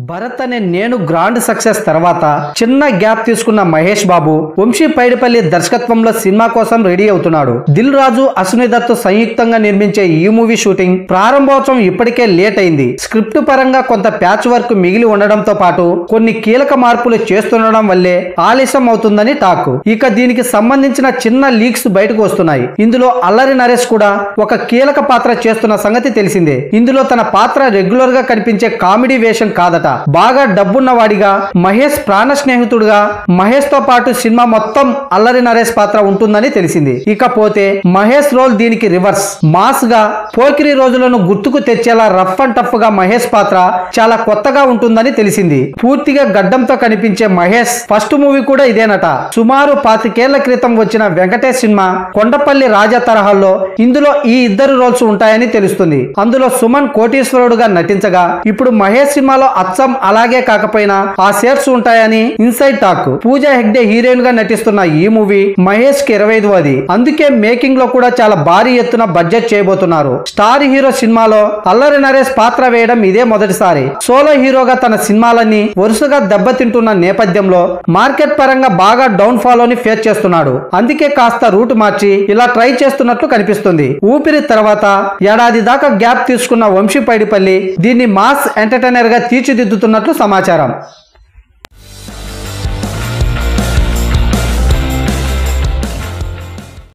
భరత్ అనే నేను grand success తర్వాత చిన్న గ్యాప్ తీసుకున్న మహేష్ బాబు వంశీ పైడిపల్లి దర్శకత్వంలో సినిమా కోసం రెడీ అవుతున్నాడు దిల్ రాజు అశ్విని దత్ సంయుక్తంగా నిర్మించే ఈ మూవీ షూటింగ్ ప్రారంభోత్సవం ఇప్పటికే లేట్ అయింది స్క్రిప్ట్ పరంగా కొంత ప్యాచ్ వర్క్ మిగిలి ఉండడంతో పాటు కొన్ని కీలక మార్పులు చేస్తుండడం వల్లే ఆలస్యం అవుతుందని టాక్ ఇక దీనికి సంబంధించిన చిన్న లీక్స్ బయటకు వస్తున్నాయి ఇందులో అల్లరి నరేష్ కూడా ఒక కీలక పాత్ర చేస్తున్న సంగతి తెలిసిందే ఇందులో తన పాత్ర రెగ్యులర్ గా కనిపించే కామెడీ వేషం కాదట బాగా డబ్బున్న వాడిగా మహేష్ ప్రాణ స్నేహితుడుగా మహేష్ తో పాటు సినిమా మొత్తం అల్లరి నరేష్ పాత్ర ఉంటుందని తెలిసింది ఇకపోతే మహేష్ రోల్ దీనికి రివర్స్ మాస్ గా పోకిరి రోజులను గుర్తుకు తెచ్చేలా రఫ్ అండ్ టఫ్ గా మహేష్ పాత్ర చాలా కొత్తగా ఉంటుందని తెలిసింది పూర్తిగా గడ్డంతో కనిపించే మహేష్ ఫస్ట్ మూవీ కూడా ఇదేనట సుమారు పాతికేళ్ల క్రితం వచ్చిన వెంకటేష్ సినిమా కొండపల్లి రాజా తరహాలో ఇందులో ఈ ఇద్దరు రోల్స్ ఉంటాయని తెలుస్తుంది అందులో సుమన్ కోటీశ్వరుడుగా నటించగా ఇప్పుడు మహేష్ సినిమాలో అచ్చం అలాగే కాకపోయినా ఆ షేర్స్ ఉంటాయని inside talk Pooja Hegde heroine గా నటిస్తున్న ఈ మూవీ మహేష్ కి ఇరవై ఐదువది అందుకే మేకింగ్ లో కూడా చాలా భారీ ఎత్తున బడ్జెట్ చేయబోతున్నారు స్టార్ హీరో సినిమాలో అల్లరి నరేష్ పాత్ర వేయడం ఇదే మొదటిసారి సోలో హీరోగా తన సినిమాలన్నీ వరుసగా దెబ్బతింటున్న నేపథ్యంలో మార్కెట్ పరంగా బాగా డౌన్ ఫాల్ ని ఫేస్ చేస్తున్నాడు అందుకే కాస్త రూట్ మార్చి ఇలా ట్రై చేస్తున్నట్లు కనిపిస్తుంది ఊపిరి తర్వాత ఏడాది దాకా గ్యాప్ తీసుకున్న వంశీ పైడిపల్లి దీన్ని మాస్ ఎంటర్టైనర్ గా తీర్చిదిద్దుతున్నట్లు సమాచారం